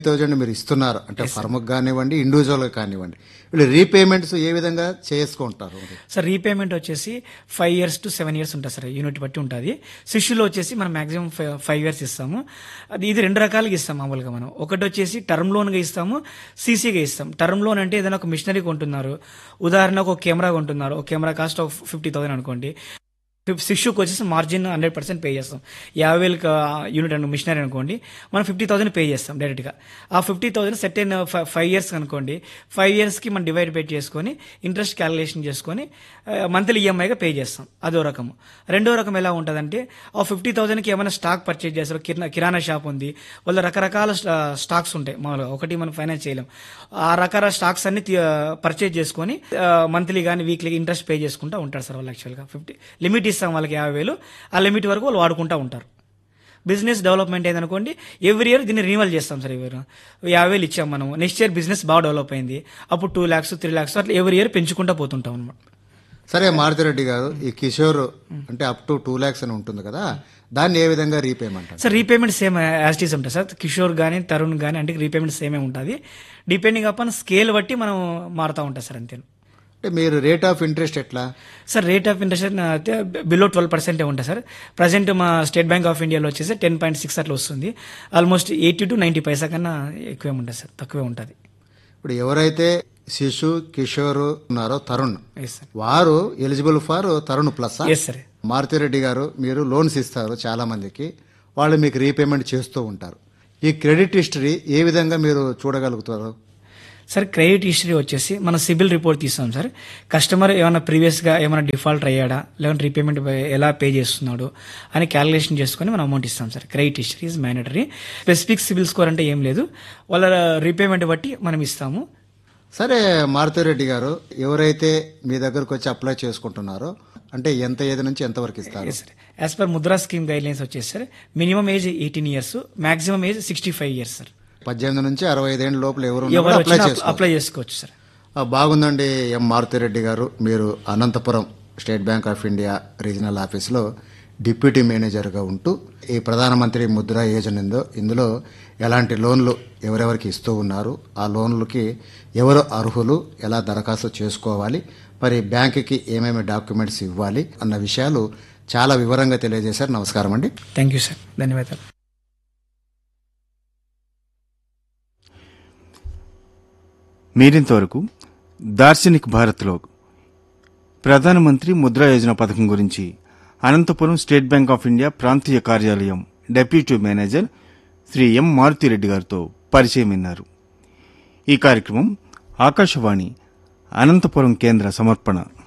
thousand మీరు ఇస్తున్నారు అంటే ఫర్మ్కి కానివ్వండి ఇండివిజువల్గా కానివ్వండి వీళ్ళు రీపేమెంట్స్ ఏ విధంగా చేసుకుంటారు సార్ రీపేమెంట్ వచ్చేసి five years to seven years ఉంటుంది సార్ యూనిట్ బట్టి ఉంటుంది శిష్యులో వచ్చేసి మనం మాక్సిమం ఫైవ్ ఇయర్స్ ఇస్తాము అది ఇది రెండు రకాలుగా ఇస్తాం మామూలుగా మనం ఒకటి వచ్చేసి టర్మ్ లోన్గా ఇస్తాము సీసీగా ఇస్తాం టర్మ్ లోన్ అంటే ఏదైనా ఒక మిషనరీ కొంటున్నారు ఉదాహరణకు ఒక కెమెరా కొంటున్నారు ఒక camera cost of fifty thousand అనుకోండి శిష్యుకి వచ్చేసి మార్జిన్ హండ్రెడ్ పర్సెంట్ పే చేస్తాం యాభై వేలకు యూనిట్ అను మిషనరీ అనుకోండి మనం ఫిఫ్టీ థౌసండ్ పే చేస్తాం డైరెక్ట్గా ఆ ఫిఫ్టీ థౌసండ్ సెట్ అయిన ఫైవ్ ఇయర్స్ అనుకోండి ఫైవ్ ఇయర్స్కి మనం డివైడ్ పే చేసుకొని ఇంట్రెస్ట్ క్యాలిక్యులేషన్ చేసుకొని మంత్లీ ఈఎంఐగా పే చేస్తాం అదో రకము రెండో రకం ఎలా ఉంటుందంటే ఆ ఫిఫ్టీ థౌసండ్కి ఏమైనా స్టాక్ పర్చేజ్ చేస్తారు కిరాణా కిరాణా షాప్ ఉంది వాళ్ళ రకరకాల స్టా- స్టాక్స్ ఉంటాయి మామూలుగా ఒకటి మనం ఫైనాన్స్ చేయలేం ఆ రకాల స్టాక్స్ అన్ని పర్చేజ్ చేసుకొని మంత్లీ కానీ వీక్లీ ఇంట్రెస్ట్ పే చేసుకుంటూ ఉంటారు సార్ వాళ్ళు యాక్చువల్గా ఫిఫ్టీ లిమిట్ ఇస్తాం వాళ్ళకి యాభై వేలు ఆ లిమిట్ వరకు వాళ్ళు వాడుకుంటూ ఉంటారు బిజినెస్ డెవలప్మెంట్ అయిందనుకోండి ఎవ్రీ ఇయర్ దీన్ని రినివల్ చేస్తాం సార్ ఎవరు యాభై వేలు ఇచ్చాం మనం నెక్స్ట్ ఇయర్ బిజినెస్ బాగా డెవలప్ అయింది అప్పుడు టూ ల్యాక్స్ త్రీ ల్యాక్స్ అట్లా ఎవ్రీ ఇయర్ పెంచుకుంటూ పోతుంటాం అనమాట సరే మారుతిరెడ్డి గారు ఈ కిషోర్ అంటే అప్ టు టూ ల్యాక్స్ అని ఉంటుంది కదా దాన్ని ఏ విధంగా రీపేమెంట్ అంటారు సార్ రీపేమెంట్ సేమ్ యాస్టీస్ ఉంటుంది సార్ కిషోర్ కానీ తరుణ్ కానీ అంటే రీపేమెంట్ సేమే ఉంటుంది డిపెండింగ్ అపాన్ స్కేల్ బట్టి మనం మారుతూ ఉంటాం సార్ అంతే అంటే మీరు రేట్ ఆఫ్ ఇంట్రెస్ట్ ఎట్లా సార్ రేట్ ఆఫ్ ఇంట్రెస్ట్ అయితే బిలో ట్వెల్వ్ పర్సెంటే ఉంటుంది సార్ ప్రజెంట్ మా స్టేట్ బ్యాంక్ ఆఫ్ ఇండియాలో వచ్చేసి టెన్ పాయింట్ సిక్స్ అట్లా వస్తుంది almost eighty two ninety paisa కన్నా ఎక్కువే ఉంటుంది సార్ తక్కువే ఉంటుంది ఇప్పుడు ఎవరైతే శిశు కిషోర్ ఉన్నారో తరుణ్ ఎస్ సార్ వారు eligible for Tarun plus yes sir Maruthi Reddy garu మీరు లోన్స్ ఇస్తారు చాలా మందికి వాళ్ళు మీకు రీపేమెంట్ చేస్తూ ఉంటారు ఈ క్రెడిట్ హిస్టరీ ఏ విధంగా మీరు చూడగలుగుతారు సార్ క్రెడిట్ హిస్టరీ వచ్చేసి మన సిబిల్ రిపోర్ట్ తీస్తాం సార్ కస్టమర్ ఏమైనా ప్రీవియస్గా ఏమైనా డిఫాల్ట్ అయ్యాడా లేదంటే రీపేమెంట్ ఎలా పే చేస్తున్నాడు అని క్యాలిక్యులేషన్ చేసుకొని మనం అమౌంట్ ఇస్తాం sir credit history is mandatory specific CIBIL score అంటే ఏం లేదు వాళ్ళ రీపేమెంట్ బట్టి మనం ఇస్తాము సరే మారుతిరెడ్డి గారు ఎవరైతే మీ దగ్గరకు వచ్చి అప్లై చేసుకుంటున్నారో అంటే ఎంత ఏది నుంచి ఎంత వరకు ఇస్తారు sir as per Mudra scheme guidelines వచ్చేసి sir minimum age eighteen years maximum age sixty five years sir పద్దెనిమిది నుంచి అరవై ఐదేళ్ళ లోపల ఎవరు ఉన్నా ఎవరు కూడా అప్లై వచ్చినా చేసుకోవచ్చు అప్లై చేసుకోవచ్చు సార్ ఆ, బాగుందండి ఎం మారుతిరెడ్డి గారు మీరు Anantapuram State Bank of India regional ఆఫీస్లో డిప్యూటీ మేనేజర్గా ఉంటూ ఈ ప్రధానమంత్రి ముద్రా యోజన ఉందో ఇందులో ఎలాంటి లోన్లు ఎవరెవరికి ఇస్తూ ఉన్నారు ఆ లోన్లకి ఎవరు అర్హులు ఎలా దరఖాస్తు చేసుకోవాలి మరి బ్యాంకుకి ఏమేమి డాక్యుమెంట్స్ ఇవ్వాలి అన్న విషయాలు చాలా వివరంగా తెలియజేశారు నమస్కారం అండి థ్యాంక్ యూ సార్ ధన్యవాదాలు మీరింతవరకు దార్శనిక్ భారత్లో ప్రధానమంత్రి ముద్రా యోజన పథకం గురించి Anantapuram State Bank of India ప్రాంతీయ కార్యాలయం deputy manager Shri M Maruthi Reddy గారితో పరిచయం విన్నారు ఈ కార్యక్రమం ఆకాశవాణి అనంతపురం కేంద్ర సమర్పణ